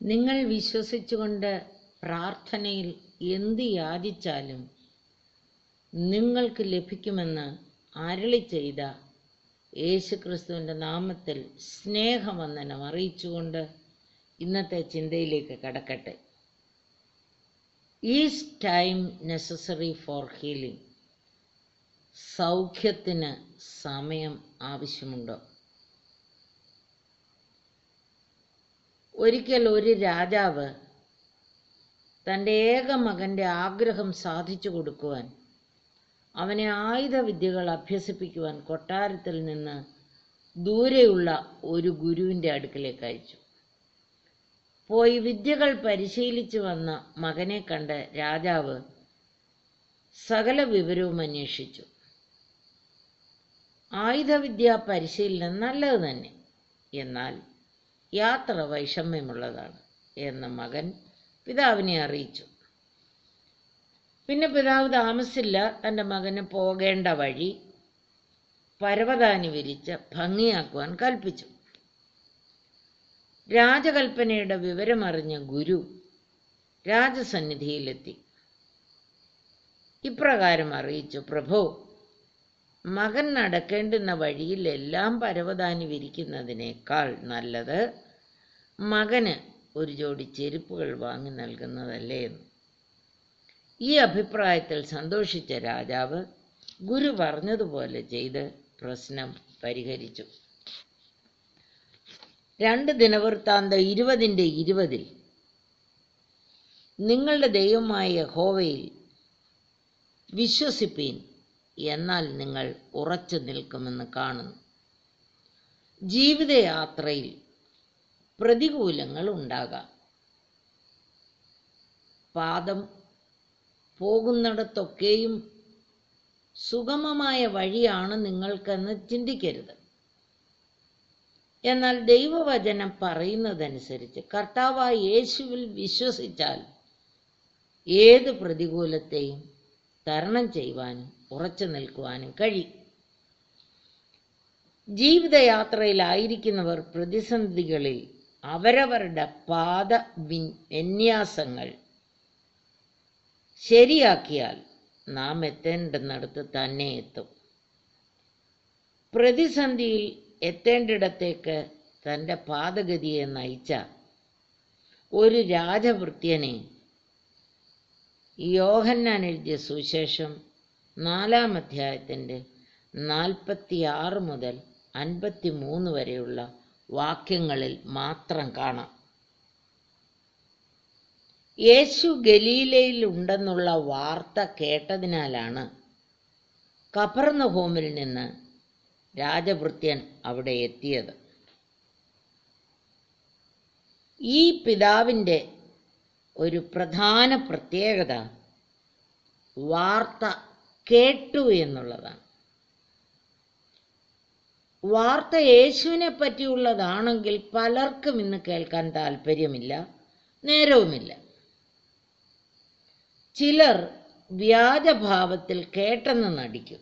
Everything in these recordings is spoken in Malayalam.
നിങ്ങൾ വിശ്വസിച്ചുകൊണ്ട് പ്രാർത്ഥനയിൽ എന്ത് യാചിച്ചാലും നിങ്ങൾക്ക് ലഭിക്കുമെന്ന് അരുളി ചെയ്ത യേശുക്രിസ്തുവിൻ്റെ നാമത്തിൽ സ്നേഹവന്ദനം അറിയിച്ചുകൊണ്ട് ഇന്നത്തെ ചിന്തയിലേക്ക് കടക്കട്ടെ is time necessary for healing സൗഖ്യത്തിന് സമയം ആവശ്യമുണ്ടോ ഒരിക്കൽ ഒരു രാജാവ് തൻ്റെ ഏക മകൻ്റെ ആഗ്രഹം സാധിച്ചു കൊടുക്കുവാൻ അവനെ ആയുധവിദ്യകൾ അഭ്യസിപ്പിക്കുവാൻ കൊട്ടാരത്തിൽ നിന്ന് ദൂരെയുള്ള ഒരു ഗുരുവിൻ്റെ അടുക്കലേക്ക് അയച്ചു പോയി വിദ്യകൾ പരിശീലിച്ചു വന്ന മകനെ കണ്ട് രാജാവ് സകല വിവരവും അന്വേഷിച്ചു ആയുധവിദ്യാ പരിശീലനം നല്ലത് തന്നെ എന്നാൽ യാത്ര വൈഷമ്യമുള്ളതാണ് എന്ന് മകൻ പിതാവിനെ അറിയിച്ചു പിന്നെ പിതാവ് താമസില്ല തൻ്റെ മകന് പോകേണ്ട വഴി പരവതാനി വിരിച്ച് ഭംഗിയാക്കുവാൻ കൽപ്പിച്ചു രാജകൽപ്പനയുടെ വിവരമറിഞ്ഞ ഗുരു രാജസന്നിധിയിലെത്തി ഇപ്രകാരം അറിയിച്ചു പ്രഭു മകൻ നടക്കേണ്ടുന്ന വഴിയിൽ എല്ലാം പരവതാനി വിരിക്കുന്നതിനേക്കാൾ നല്ലത് മകന് ഒരു ജോഡി ചെരുപ്പുകൾ വാങ്ങി നൽകുന്നതല്ലേ എന്ന് ഈ അഭിപ്രായത്തിൽ സന്തോഷിച്ച രാജാവ് ഗുരു പറഞ്ഞതുപോലെ ചെയ്ത് പ്രശ്നം പരിഹരിച്ചു രണ്ട് ദിനവൃത്താന്ത ഇരുപതിൻ്റെ ഇരുപതിൽ നിങ്ങളുടെ ദൈവമായ യഹോവയിൽ വിശ്വസിപ്പീൻ എന്നാൽ നിങ്ങൾ ഉറച്ചു നിൽക്കുമെന്ന് കാണുന്നു ജീവിതയാത്രയിൽ പ്രതികൂലങ്ങൾ ഉണ്ടാകാം പാദം പോകുന്നിടത്തൊക്കെയും സുഗമമായ വഴിയാണ് നിങ്ങൾക്കെന്ന് ചിന്തിക്കരുത് എന്നാൽ ദൈവവചനം പറയുന്നതനുസരിച്ച് കർത്താവായ യേശുവിൽ വിശ്വസിച്ചാൽ ഏത് പ്രതികൂലത്തെയും തരണം ചെയ്യുവാനും ഉറച്ചു നിൽക്കുവാനും കഴിയും ജീവിതയാത്രയിലായിരിക്കുന്നവർ പ്രതിസന്ധികളിൽ അവരവരുടെ പാത വിന്യാസങ്ങൾ ശരിയാക്കിയാൽ നാം എത്തേണ്ടുന്നിടത്ത് തന്നെ എത്തും പ്രതിസന്ധിയിൽ എത്തേണ്ടിടത്തേക്ക് തൻ്റെ പാതഗതിയെ നയിച്ച ഒരു രാജവൃത്യനെ യോഹന്നാൻ എഴുതിയ സുശേഷം നാലാം അധ്യായത്തിൻ്റെ നാൽപ്പത്തി ആറ് മുതൽ അൻപത്തി മൂന്ന് വരെയുള്ള വാക്യങ്ങളിൽ മാത്രം കാണാം യേശു ഗലീലയിൽ ഉണ്ടെന്നുള്ള വാർത്ത കേട്ടതിനാലാണ് കപർന്നഹോമിൽ നിന്ന് രാജഭൃത്യൻ അവിടെ എത്തിയത് ഈ പിതാവിൻ്റെ ഒരു പ്രധാന പ്രത്യേകത വാർത്ത കേട്ടു എന്നുള്ളതാണ് വാർത്ത യേശുവിനെ പറ്റിയുള്ളതാണെങ്കിൽ പലർക്കും ഇന്ന് കേൾക്കാൻ താല്പര്യമില്ല നേരവുമില്ല ചിലർ വ്യാജഭാവത്തിൽ കേട്ടെന്ന് നടിക്കും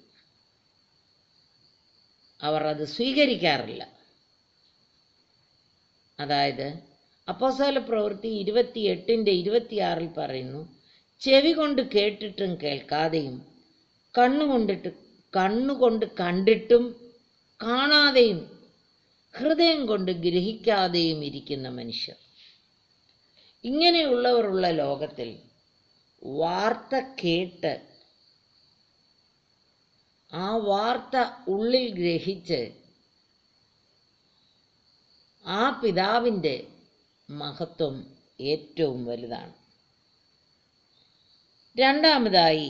അവർ അത് സ്വീകരിക്കാറില്ല അതായത് അപ്പോസാല പ്രവൃത്തി ഇരുപത്തിയെട്ടിൻ്റെ ഇരുപത്തിയാറിൽ പറയുന്നു ചെവി കൊണ്ട് കേട്ടിട്ടും കേൾക്കാതെയും കണ്ണുകൊണ്ടിട്ട് കണ്ണുകൊണ്ട് കണ്ടിട്ടും കാണാതെയും ഹൃദയം കൊണ്ട് ഗ്രഹിക്കാതെയും ഇരിക്കുന്ന മനുഷ്യർ ഇങ്ങനെയുള്ളവരുള്ള ലോകത്തിൽ വാർത്ത കേട്ട് ആ വാർത്ത ഉള്ളിൽ ഗ്രഹിച്ച് ആ പിതാവിൻ്റെ മഹത്വം ഏറ്റവും വലുതാണ് രണ്ടാമതായി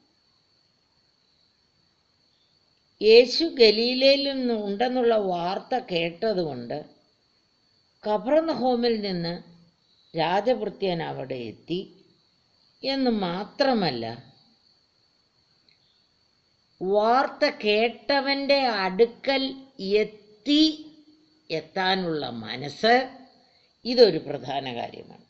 യേശു ഗലീലയിൽ നിന്ന് ഉണ്ടെന്നുള്ള വാർത്ത കേട്ടതുകൊണ്ട് കബർന്നഹോമിൽ നിന്ന് രാജഭൃത്യൻ അവിടെ എത്തി എന്ന് മാത്രമല്ല വാർത്ത കേട്ടവന്റെ അടുക്കൽ എത്തി എത്താനുള്ള മനസ്സ് ഇതൊരു പ്രധാന കാര്യമാണ്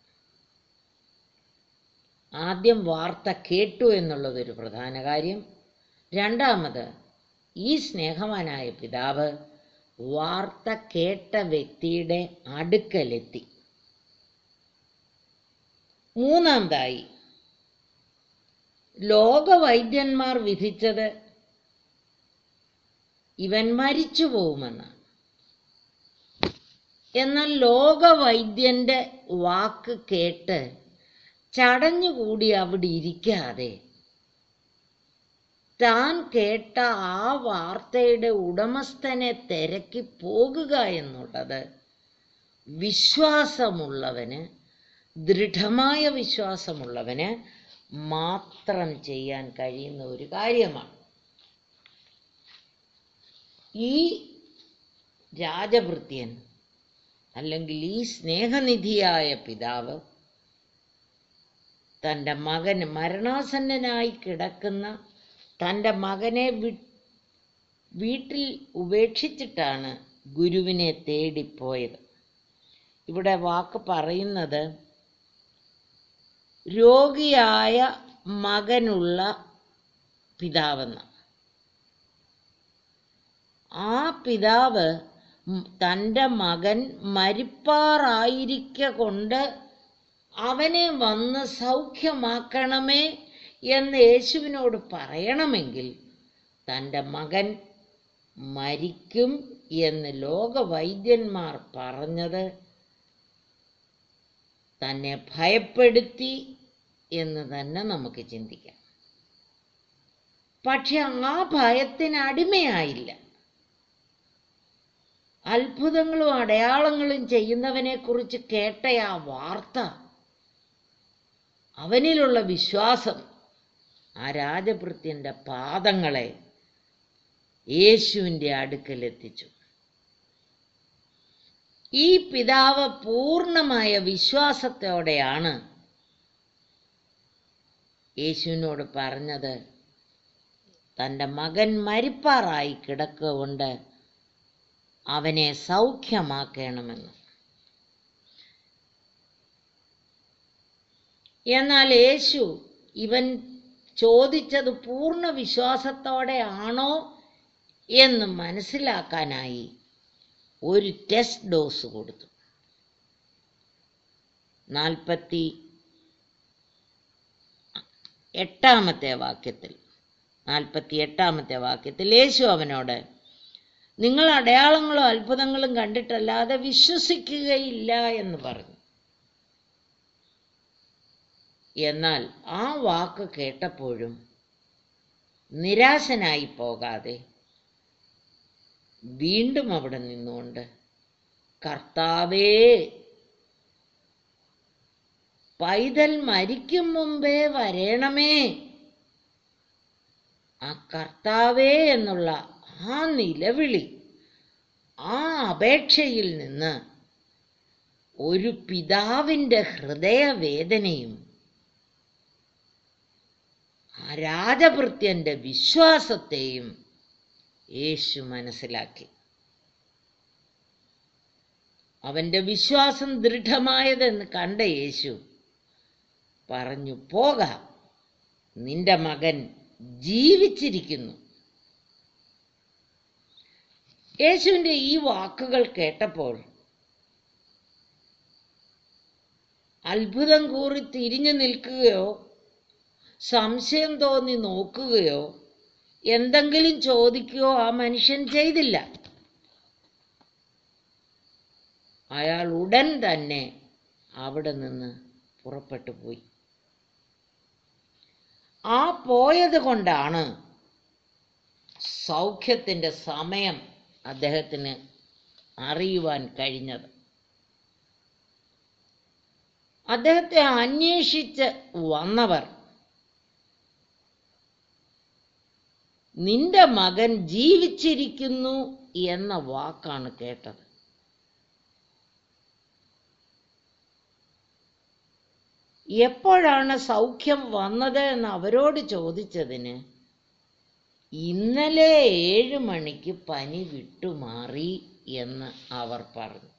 ആദ്യം വാർത്ത കേട്ടു എന്നുള്ളതൊരു പ്രധാന കാര്യം രണ്ടാമത് ഈ സ്നേഹവാനായ പിതാവ് വാർത്ത കേട്ട വ്യക്തിയുടെ അടുക്കലെത്തി മൂന്നാമതായി ലോകവൈദ്യന്മാർ വിധിച്ചത് ഇവൻ മരിച്ചു പോകുമെന്നാണ് എന്നാൽ ലോകവൈദ്യന്റെ വാക്ക് കേട്ട് ചടഞ്ഞുകൂടി അവിടെ ഇരിക്കാതെ താൻ കേട്ട ആ വാർത്തയുടെ ഉടമസ്ഥനെ തിരക്കി പോകുക എന്നുള്ളത് വിശ്വാസമുള്ളവന് ദൃഢമായ വിശ്വാസമുള്ളവന് മാത്രം ചെയ്യാൻ കഴിയുന്ന ഒരു കാര്യമാണ് ഈ രാജഭൃത്യൻ അല്ലെങ്കിൽ ഈ സ്നേഹനിധിയായ പിതാവ് തൻ്റെ മകന് മരണാസന്നനായി കിടക്കുന്ന തൻ്റെ മകനെ വി വീട്ടിൽ ഉപേക്ഷിച്ചിട്ടാണ് ഗുരുവിനെ തേടിപ്പോയത് ഇവിടെ വാക്ക് പറയുന്നത് രോഗിയായ മകനുള്ള പിതാവെന്ന ആ പിതാവ് ഉം തൻ്റെ മകൻ മരിപ്പാറായിരിക്ക കൊണ്ട് അവനെ വന്ന് സൗഖ്യമാക്കണമേ എന്ന് യേശുവിനോട് പറയണമെങ്കിൽ തൻ്റെ മകൻ മരിക്കും എന്ന് ലോകവൈദ്യന്മാർ പറഞ്ഞത് തന്നെ ഭയപ്പെടുത്തി എന്ന് തന്നെ നമുക്ക് ചിന്തിക്കാം പക്ഷെ ആ ഭയത്തിന് അടിമയായില്ല അത്ഭുതങ്ങളും അടയാളങ്ങളും ചെയ്യുന്നവനെ കുറിച്ച് കേട്ട ആ വാർത്ത അവനിലുള്ള വിശ്വാസം ആ രാജഭൃത്യന്റെ പാദങ്ങളെ യേശുവിൻ്റെ അടുക്കലെത്തിച്ചു ഈ പിതാവ് പൂർണ്ണമായ വിശ്വാസത്തോടെയാണ് യേശുവിനോട് പറഞ്ഞത് തൻ്റെ മകൻ മരിപ്പാറായി കിടക്കൊണ്ട് അവനെ സൗഖ്യമാക്കണമെന്ന് എന്നാൽ യേശു ഇവൻ ചോദിച്ചത് പൂർണ്ണ വിശ്വാസത്തോടെ ആണോ എന്ന് മനസ്സിലാക്കാനായി ഒരു ടെസ്റ്റ് ഡോസ് കൊടുത്തു നാൽപ്പത്തി എട്ടാമത്തെ വാക്യത്തിൽ നാൽപ്പത്തി എട്ടാമത്തെ വാക്യത്തിൽ യേശു അവനോട് നിങ്ങൾ അടയാളങ്ങളും അത്ഭുതങ്ങളും കണ്ടിട്ടല്ലാതെ വിശ്വസിക്കുകയില്ല എന്ന് പറഞ്ഞു എന്നാൽ ആ വാക്ക് കേട്ടപ്പോഴും നിരാശനായി പോകാതെ വീണ്ടും അവിടെ നിന്നുകൊണ്ട് കർത്താവേ പൈതൽ മരിക്കും മുമ്പേ വരേണമേ ആ കർത്താവേ എന്നുള്ള ആ നിലവിളി ആ അപേക്ഷയിൽ നിന്ന് ഒരു പിതാവിൻ്റെ ഹൃദയവേദനയും ആ രാജഭൃത്യന്റെ വിശ്വാസത്തെയും യേശു മനസ്സിലാക്കി അവന്റെ വിശ്വാസം ദൃഢമായതെന്ന് കണ്ട യേശു പറഞ്ഞു പോകാം നിന്റെ മകൻ ജീവിച്ചിരിക്കുന്നു യേശുവിൻ്റെ ഈ വാക്കുകൾ കേട്ടപ്പോൾ അത്ഭുതം കൂറി തിരിഞ്ഞു നിൽക്കുകയോ സംശയം തോന്നി നോക്കുകയോ എന്തെങ്കിലും ചോദിക്കുകയോ ആ മനുഷ്യൻ ചെയ്തില്ല അയാൾ ഉടൻ തന്നെ അവിടെ നിന്ന് പുറപ്പെട്ടു പോയി ആ പോയത് കൊണ്ടാണ് സൗഖ്യത്തിൻ്റെ സമയം അദ്ദേഹത്തിന് അറിയുവാൻ കഴിഞ്ഞത് അദ്ദേഹത്തെ അന്വേഷിച്ച് വന്നവർ നിന്റെ മകൻ ജീവിച്ചിരിക്കുന്നു എന്ന വാക്കാണ് കേട്ടത് എപ്പോഴാണ് സൗഖ്യം വന്നത് എന്ന് അവരോട് ചോദിച്ചതിന് ഇന്നലെ ഏഴ് മണിക്ക് പനി വിട്ടുമാറി എന്ന് അവർ പറഞ്ഞു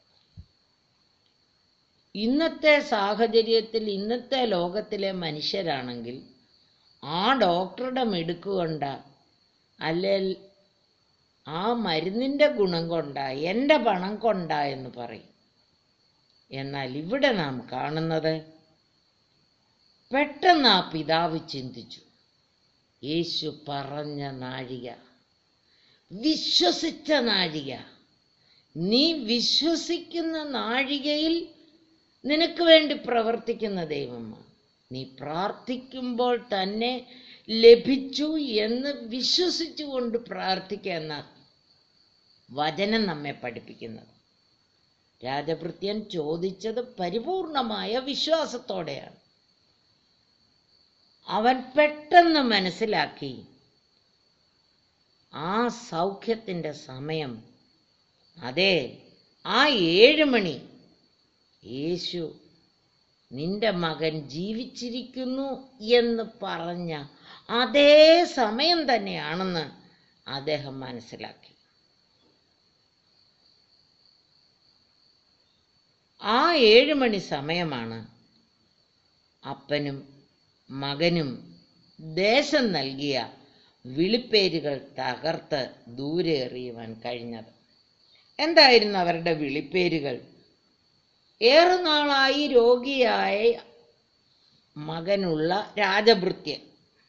ഇന്നത്തെ സാഹചര്യത്തിൽ ഇന്നത്തെ ലോകത്തിലെ മനുഷ്യരാണെങ്കിൽ ആ ഡോക്ടറുടെ മിടുക്കുകൊണ്ട അല്ലെ ആ മരുന്നിൻ്റെ ഗുണം കൊണ്ടാ എൻ്റെ പണം കൊണ്ടാ എന്ന് പറയും എന്നാൽ ഇവിടെ നാം കാണുന്നത് പെട്ടെന്ന് ആ പിതാവ് ചിന്തിച്ചു യേശു പറഞ്ഞ നാഴിക വിശ്വസിച്ച നാഴിക നീ വിശ്വസിക്കുന്ന നാഴികയിൽ നിനക്ക് വേണ്ടി പ്രവർത്തിക്കുന്ന ദൈവമാണ് നീ പ്രാർത്ഥിക്കുമ്പോൾ തന്നെ ലഭിച്ചു എന്ന് വിശ്വസിച്ചുകൊണ്ട് പ്രാർത്ഥിക്കുക എന്ന വചനം നമ്മെ പഠിപ്പിക്കുന്നത് രാജഭൃത്യൻ ചോദിച്ചത് പരിപൂർണമായ വിശ്വാസത്തോടെയാണ് അവൻ പെട്ടെന്ന് മനസ്സിലാക്കി ആ സൗഖ്യത്തിൻ്റെ സമയം അതെ ആ ഏഴ് മണി യേശു നിന്റെ മകൻ ജീവിച്ചിരിക്കുന്നു എന്ന് പറഞ്ഞ അതേ സമയം തന്നെയാണെന്ന് അദ്ദേഹം മനസ്സിലാക്കി ആ ഏഴ് മണി സമയമാണ് അപ്പനും മകനും ദേശം നൽകിയ വിളിപ്പേരുകൾ തകർത്ത് ദൂരെ എറിയുവാൻ കഴിഞ്ഞത് എന്തായിരുന്നു അവരുടെ വിളിപ്പേരുകൾ ഏറെ നാളായി രോഗിയായ മകനുള്ള രാജഭൃത്യൻ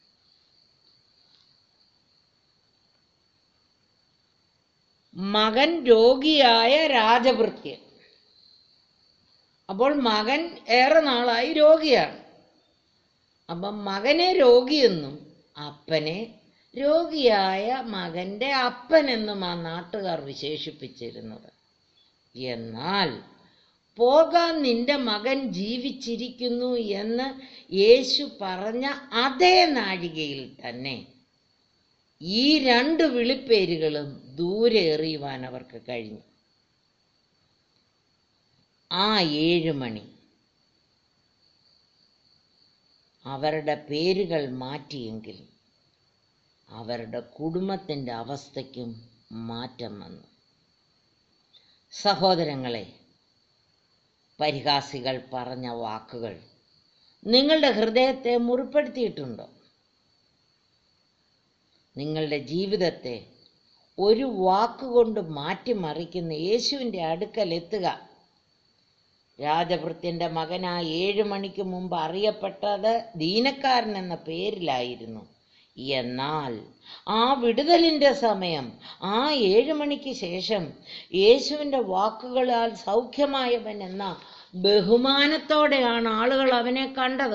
മകൻ രോഗിയായ രാജഭൃത്യൻ അപ്പോൾ മകൻ ഏറെ നാളായി രോഗിയാണ് അപ്പം മകനെ രോഗിയെന്നും അപ്പനെ രോഗിയായ മകന്റെ അപ്പനെന്നും ആ നാട്ടുകാർ വിശേഷിപ്പിച്ചിരുന്നത് എന്നാൽ പോകാൻ നിന്റെ മകൻ ജീവിച്ചിരിക്കുന്നു എന്ന് യേശു പറഞ്ഞ അതേ നാഴികയിൽ തന്നെ ഈ രണ്ട് വിളിപ്പേരുകളും ദൂരെ എറിയുവാൻ അവർക്ക് കഴിഞ്ഞു ആ ഏഴ് മണി അവരുടെ പേരുകൾ മാറ്റിയെങ്കിൽ അവരുടെ കുടുംബത്തിൻ്റെ അവസ്ഥയ്ക്കും മാറ്റം വന്നു സഹോദരങ്ങളെ പരിഹാസികൾ പറഞ്ഞ വാക്കുകൾ നിങ്ങളുടെ ഹൃദയത്തെ മുറിപ്പെടുത്തിയിട്ടുണ്ടോ നിങ്ങളുടെ ജീവിതത്തെ ഒരു വാക്കുകൊണ്ട് മാറ്റിമറിക്കുന്ന യേശുവിൻ്റെ അടുക്കൽ എത്തുക രാജഭൃത്യന്റെ മകനായ ഏഴു മണിക്ക് മുമ്പ് അറിയപ്പെട്ടത് ദീനക്കാരൻ എന്ന പേരിലായിരുന്നു എന്നാൽ ആ വിടുതലിന്റെ സമയം ആ ഏഴു മണിക്ക് ശേഷം യേശുവിൻ്റെ വാക്കുകളാൽ സൗഖ്യമായവൻ എന്ന ബഹുമാനത്തോടെയാണ് ആളുകൾ അവനെ കണ്ടത്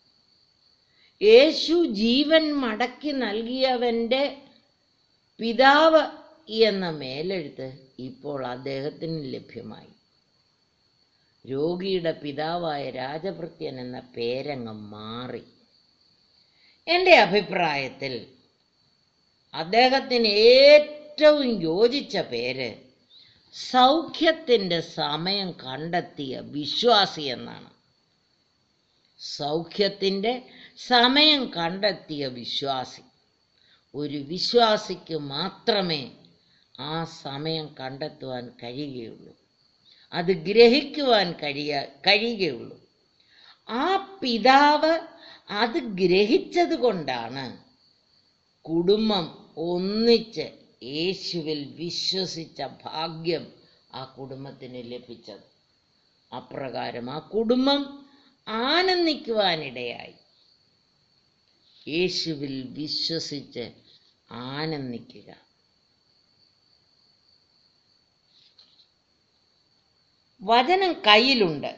യേശു ജീവൻ മടക്കി നൽകിയവൻ്റെ പിതാവ് എന്ന മേലെഴുത്ത് ഇപ്പോൾ അദ്ദേഹത്തിന് ലഭ്യമായി രോഗിയുടെ പിതാവായ രാജഭൃത്യൻ എന്ന പേരങ്ങ് മാറി എൻ്റെ അഭിപ്രായത്തിൽ അദ്ദേഹത്തിന് ഏറ്റവും യോജിച്ച പേര് സൗഖ്യത്തിൻ്റെ സമയം കണ്ടെത്തിയ വിശ്വാസി എന്നാണ് സൗഖ്യത്തിൻ്റെ സമയം കണ്ടെത്തിയ വിശ്വാസി ഒരു വിശ്വാസിക്ക് മാത്രമേ ആ സമയം കണ്ടെത്തുവാൻ കഴിയുകയുള്ളൂ അത് ഗ്രഹിക്കുവാൻ കഴിയ കഴിയുകയുള്ളൂ ആ പിതാവ് അത് ഗ്രഹിച്ചത് കൊണ്ടാണ് കുടുംബം ഒന്നിച്ച് യേശുവിൽ വിശ്വസിച്ച ഭാഗ്യം ആ കുടുംബത്തിന് ലഭിച്ചത് അപ്രകാരം ആ കുടുംബം ആനന്ദിക്കുവാനിടയായി യേശുവിൽ വിശ്വസിച്ച് ആനന്ദിക്കുക വചനം കയ്യിലുണ്ട്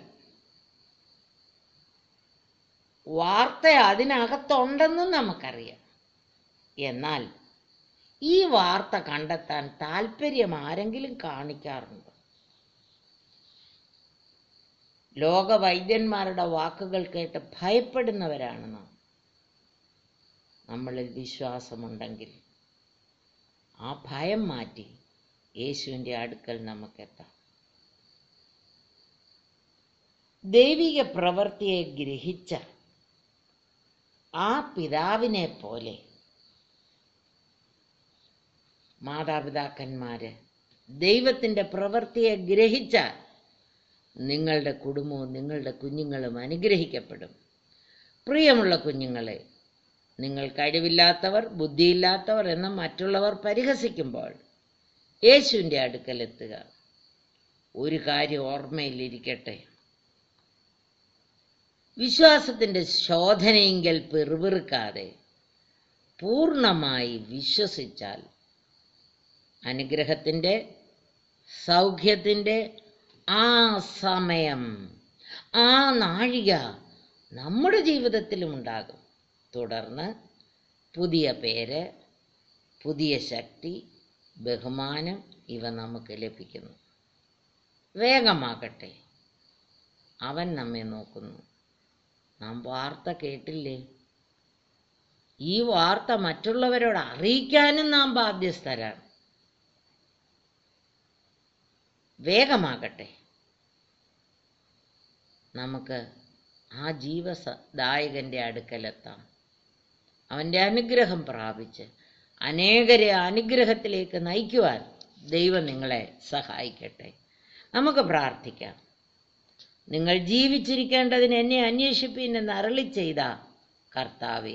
വാർത്ത അതിനകത്തുണ്ടെന്നും നമുക്കറിയാം എന്നാൽ ഈ വാർത്ത കണ്ടെത്താൻ താല്പര്യം ആരെങ്കിലും കാണിക്കാറുണ്ടോ ലോക വൈദ്യന്മാരുടെ വാക്കുകൾ കേട്ട് ഭയപ്പെടുന്നവരാണ് നാം നമ്മളിൽ വിശ്വാസമുണ്ടെങ്കിൽ ആ ഭയം മാറ്റി യേശുവിൻ്റെ അടുക്കൽ നമുക്കെത്താം ദൈവിക പ്രവൃത്തിയെ ഗ്രഹിച്ച ആ പിതാവിനെ പോലെ മാതാപിതാക്കന്മാര് ദൈവത്തിൻ്റെ പ്രവൃത്തിയെ ഗ്രഹിച്ചാൽ നിങ്ങളുടെ കുടുംബവും നിങ്ങളുടെ കുഞ്ഞുങ്ങളും അനുഗ്രഹിക്കപ്പെടും പ്രിയമുള്ള കുഞ്ഞുങ്ങളെ നിങ്ങൾ കഴിവില്ലാത്തവർ ബുദ്ധിയില്ലാത്തവർ എന്ന് മറ്റുള്ളവർ പരിഹസിക്കുമ്പോൾ യേശുവിൻ്റെ അടുക്കലെത്തുക ഒരു കാര്യം ഓർമ്മയിലിരിക്കട്ടെ വിശ്വാസത്തിൻ്റെ ശോധനയെങ്കിൽ പിറുപിറുക്കാതെ പൂർണ്ണമായി വിശ്വസിച്ചാൽ അനുഗ്രഹത്തിൻ്റെ സൗഖ്യത്തിൻ്റെ ആ സമയം ആ നാഴിക നമ്മുടെ ജീവിതത്തിലും ഉണ്ടാകും തുടർന്ന് പുതിയ പേര് പുതിയ ശക്തി ബഹുമാനം ഇവ നമുക്ക് ലഭിക്കുന്നു വേഗമാകട്ടെ അവൻ നമ്മെ നോക്കുന്നു നാം വാർത്ത കേട്ടില്ലേ ഈ വാർത്ത മറ്റുള്ളവരോട് അറിയിക്കാനും നാം ബാധ്യസ്ഥരാണ് വേഗമാകട്ടെ നമുക്ക് ആ ജീവസദായകൻ്റെ അടുക്കലെത്താം അവൻ്റെ അനുഗ്രഹം പ്രാപിച്ച് അനേകരെ അനുഗ്രഹത്തിലേക്ക് നയിക്കുവാൻ ദൈവം നിങ്ങളെ സഹായിക്കട്ടെ നമുക്ക് പ്രാർത്ഥിക്കാം നിങ്ങൾ ജീവിച്ചിരിക്കേണ്ടതിന് എന്നെ അന്വേഷിപ്പീൻ എന്ന് അരളി ചെയ്ത കർത്താവേ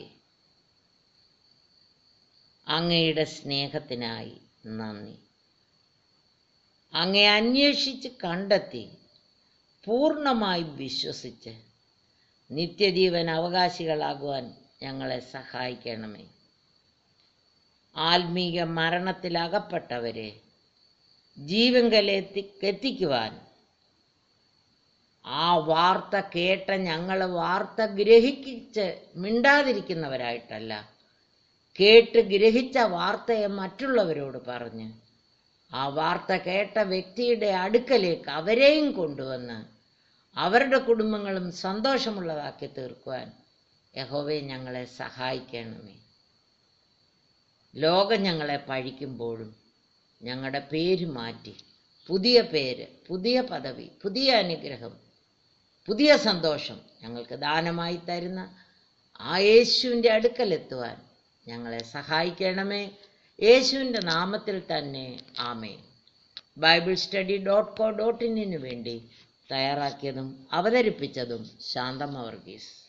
അങ്ങയുടെ സ്നേഹത്തിനായി നന്ദി അങ്ങേ അന്വേഷിച്ച് കണ്ടെത്തി പൂർണ്ണമായി വിശ്വസിച്ച് നിത്യജീവൻ അവകാശികളാകുവാൻ ഞങ്ങളെ സഹായിക്കണമേ ആത്മീക മരണത്തിൽ അകപ്പെട്ടവരെ ജീവങ്കലെത്തി എത്തിക്കുവാൻ ആ വാർത്ത കേട്ട ഞങ്ങൾ വാർത്ത ഗ്രഹിച്ച് മിണ്ടാതിരിക്കുന്നവരായിട്ടല്ല കേട്ട് ഗ്രഹിച്ച വാർത്തയെ മറ്റുള്ളവരോട് പറഞ്ഞ് ആ വാർത്ത കേട്ട വ്യക്തിയുടെ അടുക്കലേക്ക് അവരെയും കൊണ്ടുവന്ന് അവരുടെ കുടുംബങ്ങളും സന്തോഷമുള്ളതാക്കി തീർക്കുവാൻ യഹോവയെ ഞങ്ങളെ സഹായിക്കണമേ ലോകം ഞങ്ങളെ പഴിക്കുമ്പോഴും ഞങ്ങളുടെ പേര് മാറ്റി പുതിയ പേര് പുതിയ പദവി പുതിയ അനുഗ്രഹം പുതിയ സന്തോഷം ഞങ്ങൾക്ക് ദാനമായി തരുന്ന ആ യേശുവിൻ്റെ അടുക്കലെത്തുവാൻ ഞങ്ങളെ സഹായിക്കണമേ യേശുവിൻ്റെ നാമത്തിൽ തന്നെ ആമേ Bible study dot co dot ഇന്നിനു വേണ്ടി തയ്യാറാക്കിയതും അവതരിപ്പിച്ചതും ശാന്തമ വർഗീസ്